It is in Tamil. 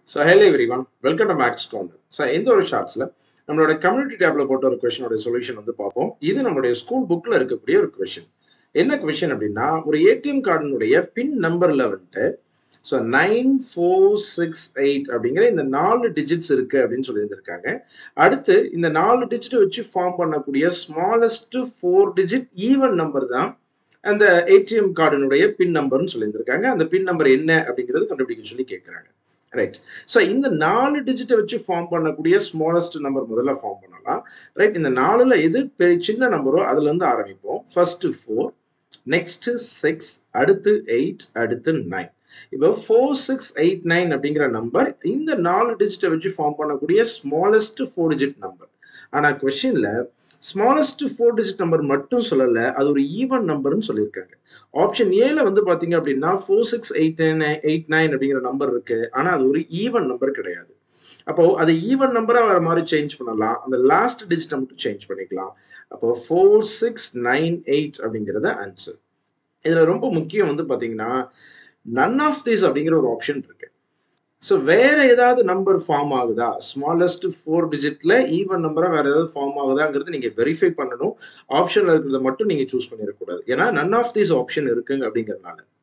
so hello everyone welcome to maths counter so இந்த ஒரு ஷார்ட்ஸில் நம்மளோட கம்யூனிட்டி டேப்ல போட்ட ஒரு கொஷனோட சொல்யூஷன் வந்து பார்ப்போம் இது நம்மளுடைய ஸ்கூல் புக்கில் இருக்கக்கூடிய ஒரு கொஷின் என்ன கொஷின் அப்படின்னா ஒரு ஏடிஎம் கார்டினுடைய பின் நம்பரில் வந்துட்டு so nine four six eight அப்படிங்கிற இந்த நாலு டிஜிட்ஸ் இருக்கு அப்படின்னு சொல்லியிருந்திருக்காங்க அடுத்து இந்த நாலு டிஜிட் வச்சு ஃபார்ம் பண்ணக்கூடிய smallest four digit even number தான் அந்த ஏடிஎம் கார்டினுடைய பின் நம்பர்னு சொல்லியிருந்திருக்காங்க அந்த பின் நம்பர் என்ன அப்படிங்கிறது கண்டுபிடிக்க சொல்லி கேட்குறாங்க ரைட் ஸோ இந்த நாலு டிஜிட்டை வச்சு ஃபார்ம் பண்ணக்கூடிய ஸ்மாலஸ்ட் நம்பர் முதல்ல ஃபார்ம் பண்ணலாம் ரைட் இந்த நாலுல எது பெரிய சின்ன நம்பரோ அதுல இருந்து ஆரம்பிப்போம் ஃபர்ஸ்ட் ஃபோர் நெக்ஸ்ட் சிக்ஸ் அடுத்து எயிட் அடுத்து நைன் இப்போ ஃபோர் சிக்ஸ் எயிட் நைன் அப்படிங்கிற நம்பர் இந்த நாலு டிஜிட்டை வச்சு ஃபார்ம் பண்ணக்கூடிய ஸ்மாலஸ்ட் ஃபோர் டிஜிட் நம்பர் ஆனா கொஸ்டின்ல ஸ்மாலஸ்ட் ஃபோர் டிஜிட் நம்பர் மட்டும் சொல்லல அது ஒரு ஈவன் நம்பர்னு சொல்லியிருக்காங்க ஆப்ஷன் ஏல வந்து பாத்தீங்க அப்படின்னா four six eight nine eight nine அப்படிங்கிற நம்பர் இருக்கு ஆனா அது ஒரு ஈவன் நம்பர் கிடையாது அப்போ அது ஈவன் நம்பரா வேற மாதிரி சேஞ்ச் பண்ணலாம் அந்த லாஸ்ட் டிஜிட்டை மட்டும் சேஞ்ச் பண்ணிக்கலாம் அப்போ ஃபோர் சிக்ஸ் நைன் எயிட் அப்படிங்கிறத ஆன்சர் இதுல ரொம்ப முக்கியம் வந்து பாத்தீங்கன்னா நன் ஆஃப் திஸ் அப்படிங்கிற ஒரு ஆப்ஷன் இருக்கு ஸோ வேற ஏதாவது நம்பர் ஃபார்ம் ஆகுதா ஸ்மாலஸ்ட் ஃபோர் டிஜிட்ல ஈவன் நம்பரா வேற ஏதாவது ஃபார்ம் ஆகுதாங்கிறது நீங்க வெரிஃபை பண்ணணும் ஆப்ஷன்ல இருக்கிறத மட்டும் நீங்க சூஸ் பண்ணிடக்கூடாது ஏன்னா நன் ஆஃப் திஸ் ஆப்ஷன் இருக்குங்க அப்படிங்கறதுனால